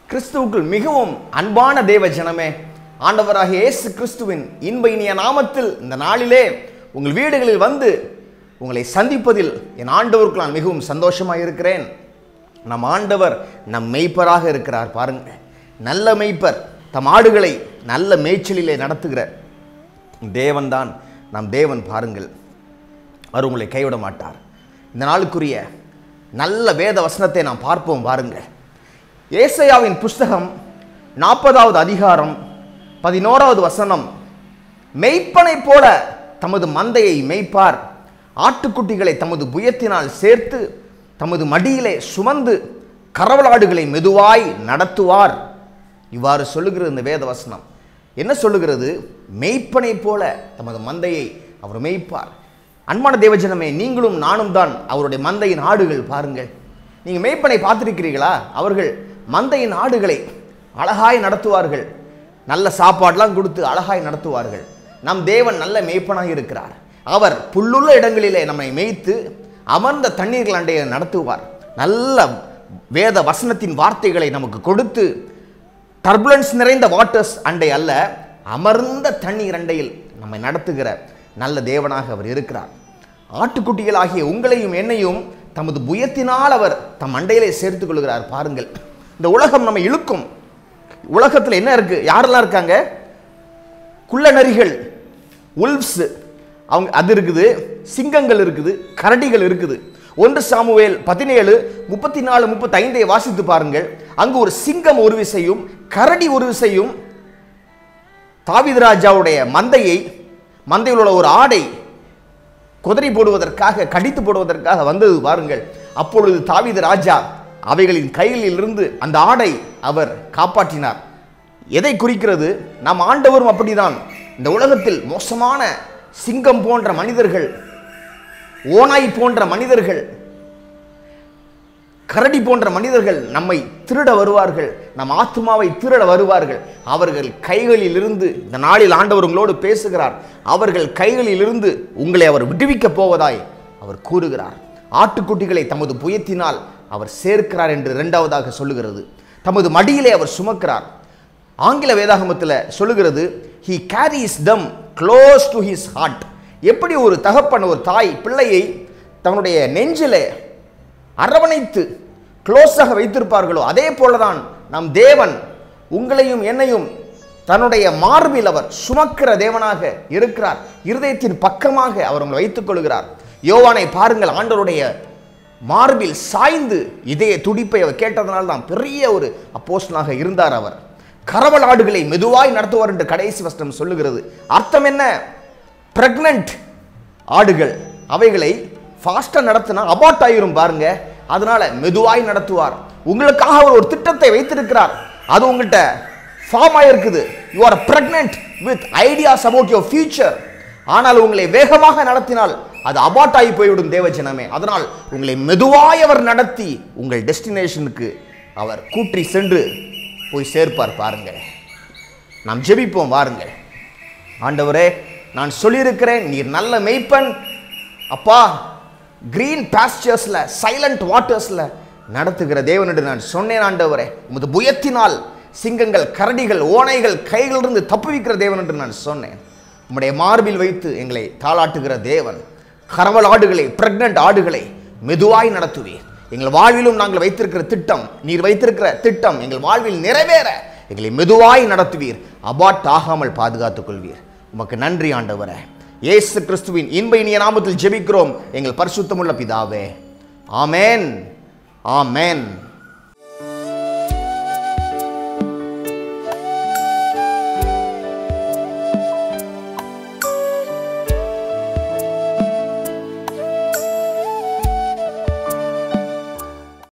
கிறிஸ்துவுக்குள் மிகவும் அன்பான தேவ ஜனமே ஆண்டவராகிய இயேசு கிறிஸ்துவின் இன்ப இனிய நாமத்தில் இந்த நாளிலே உங்கள் வீடுகளில் வந்து உங்களை சந்திப்பதில் என் ஆண்டவருக்கு நான் மிகவும் சந்தோஷமாக இருக்கிறேன் நம் ஆண்டவர் நம் மெய்ப்பராக இருக்கிறார் பாருங்க நல்ல மெய்ப்பர் தம் ஆடுகளை நல்ல மேய்ச்சலிலே நடத்துகிற தேவன்தான் நம் தேவன் பாருங்கள் அவர் உங்களை கைவிட மாட்டார் இந்த நாளுக்குரிய நல்ல வேத வசனத்தை நாம் பார்ப்போம் பாருங்கள் ஏசையாவின் புஸ்தகம் நாற்பதாவது அதிகாரம் பதினோராவது வசனம் மெய்ப்பனைப் போல தமது மந்தையை மேய்ப்பார் ஆட்டுக்குட்டிகளை தமது புயத்தினால் சேர்த்து தமது மடியிலே சுமந்து கரவலாடுகளை மெதுவாய் நடத்துவார் இவ்வாறு சொல்லுகிறது இந்த வேத வசனம் என்ன சொல்லுகிறது மெய்ப்பனைப் போல தமது மந்தையை அவர் மேய்ப்பார் அன்பான தேவஜனமே நீங்களும் நானும் தான் அவருடைய மந்தையின் ஆடுகள் பாருங்கள் நீங்கள் மேய்ப்பனை பார்த்திருக்கிறீர்களா அவர்கள் மந்தையின் ஆடுகளை அழகாய் நடத்துவார்கள் நல்ல சாப்பாடெல்லாம் கொடுத்து அழகாய் நடத்துவார்கள் நம் தேவன் நல்ல மேய்ப்பனாக இருக்கிறார் அவர் புல்லுள்ள இடங்களிலே நம்மை மேய்த்து அமர்ந்த தண்ணீர்கள் அண்டையை நடத்துவார் நல்ல வேத வசனத்தின் வார்த்தைகளை நமக்கு கொடுத்து டர்புலன்ஸ் நிறைந்த வாட்டர்ஸ் அண்டை அல்ல அமர்ந்த தண்ணீர் அண்டையில் நம்மை நடத்துகிற நல்ல தேவனாக அவர் இருக்கிறார் ஆட்டுக்குட்டிகளாகிய உங்களையும் என்னையும் தமது புயத்தினால் அவர் தம் அண்டையிலே சேர்த்துக் கொள்கிறார் பாருங்கள் இந்த உலகம் நம்ம இழுக்கும் உலகத்தில் என்ன இருக்கு யாரெல்லாம் இருக்காங்க குள்ள நரிகள் உல்ப்ஸ் அவங்க அது இருக்குது சிங்கங்கள் இருக்குது கரடிகள் இருக்குது ஒன்று சாமுவேல் பதினேழு முப்பத்தி நாலு முப்பத்தி ஐந்தை வாசித்து பாருங்கள் அங்கு ஒரு சிங்கம் ஒரு விசையும் கரடி ஒரு விசையும் தாவீது ராஜாவுடைய மந்தையை மந்தையில் உள்ள ஒரு ஆடை குதிரை போடுவதற்காக கடித்து போடுவதற்காக வந்தது பாருங்கள் அப்பொழுது தாவீது ராஜா அவைகளின் கைகளில் இருந்து அந்த ஆடை அவர் காப்பாற்றினார் எதை குறிக்கிறது நம் ஆண்டவரும் அப்படிதான் இந்த உலகத்தில் மோசமான சிங்கம் போன்ற மனிதர்கள் ஓனாய் போன்ற மனிதர்கள் கரடி போன்ற மனிதர்கள் நம்மை திருட வருவார்கள் நம் ஆத்மாவை திருட வருவார்கள் அவர்கள் கைகளில் இருந்து இந்த நாளில் ஆண்டவர் உங்களோடு பேசுகிறார் அவர்கள் கைகளில் இருந்து உங்களை அவர் விடுவிக்கப் போவதாய் அவர் கூறுகிறார் ஆட்டுக்குட்டிகளை தமது புயத்தினால் அவர் சேர்க்கிறார் என்று இரண்டாவதாக சொல்லுகிறது தமது மடியிலே அவர் சுமக்கிறார் ஆங்கில வேதாகமத்தில் சொல்லுகிறது he carries them close to his heart எப்படி ஒரு தகப்பன் ஒரு தாய் பிள்ளையை தன்னுடைய நெஞ்சிலே அரவணைத்து க்ளோஸாக வைத்திருப்பார்களோ அதே போலதான் நம் தேவன் உங்களையும் என்னையும் தன்னுடைய மார்பில் அவர் சுமக்கிற தேவனாக இருக்கிறார் இருதயத்தின் பக்கமாக அவர் உங்களை வைத்துக் கொள்கிறார் யோவானை பாருங்கள் ஆண்டவருடைய மார்பில் சாய்ந்து இதய துடிப்பை அவர் கேட்டதனால் தான் பெரிய ஒரு அப்போஸ்டலாக இருந்தார் அவர் கரவல் ஆடுகளை மெதுவாய் நடத்துவார் என்று கடைசி வசனம் சொல்லுகிறது அர்த்தம் என்ன பிரெக்னன்ட் ஆடுகள் அவைகளை ஃபாஸ்ட்டாக நடத்தினா அபார்ட் ஆயிரும் பாருங்க அதனால மெதுவாய் நடத்துவார் உங்களுக்காக அவர் ஒரு திட்டத்தை வைத்திருக்கிறார் அது உங்கள்கிட்ட ஃபார்ம் ஆயிருக்குது you are pregnant with ideas about your future ஆனால் உங்களை வேகமாக நடத்தினால் அது அபார்ட் ஆகி போய்விடும் தேவஜனமே அதனால் உங்களை மெதுவாய் அவர் நடத்தி உங்கள் டெஸ்டினேஷனுக்கு அவர் கூற்றி சென்று போய் சேர்ப்பார் பாருங்கள் நாம் ஜெபிப்போம் வாருங்கள் ஆண்டவரே நான் சொல்லியிருக்கிறேன் நீர் நல்ல மெய்ப்பன் அப்பா கிரீன் பாஸ்டர்ஸில் சைலண்ட் வாட்டர்ஸில் நடத்துகிற தேவனிடம் நான் சொன்னேன் ஆண்டவரே உமது புயத்தினால் சிங்கங்கள் கரடிகள் ஓனைகள் கைகளிலிருந்து தப்புவிக்கிற தேவன் என்று நான் சொன்னேன் உம்முடைய மார்பில் வைத்து எங்களை தாளாட்டுகிற தேவன் கரவல் ஆடுகளை பிரெக்னன்ட் ஆடுகளை மெதுவாய் நடத்துவீர் எங்கள் வாழ்விலும் நாங்கள் வைத்திருக்கிற திட்டம் நீர் வைத்திருக்கிற திட்டம் எங்கள் வாழ்வில் நிறைவேற எங்களை மெதுவாய் நடத்துவீர் அபாட் ஆகாமல் பாதுகாத்துக் கொள்வீர் உமக்கு நன்றி ஆண்டவரே இயேசு கிறிஸ்துவின் இன்ப இனிய நாமத்தில் ஜெபிக்கிறோம் எங்கள் பரிசுத்தமுள்ள பிதாவே ஆமென் ஆமென்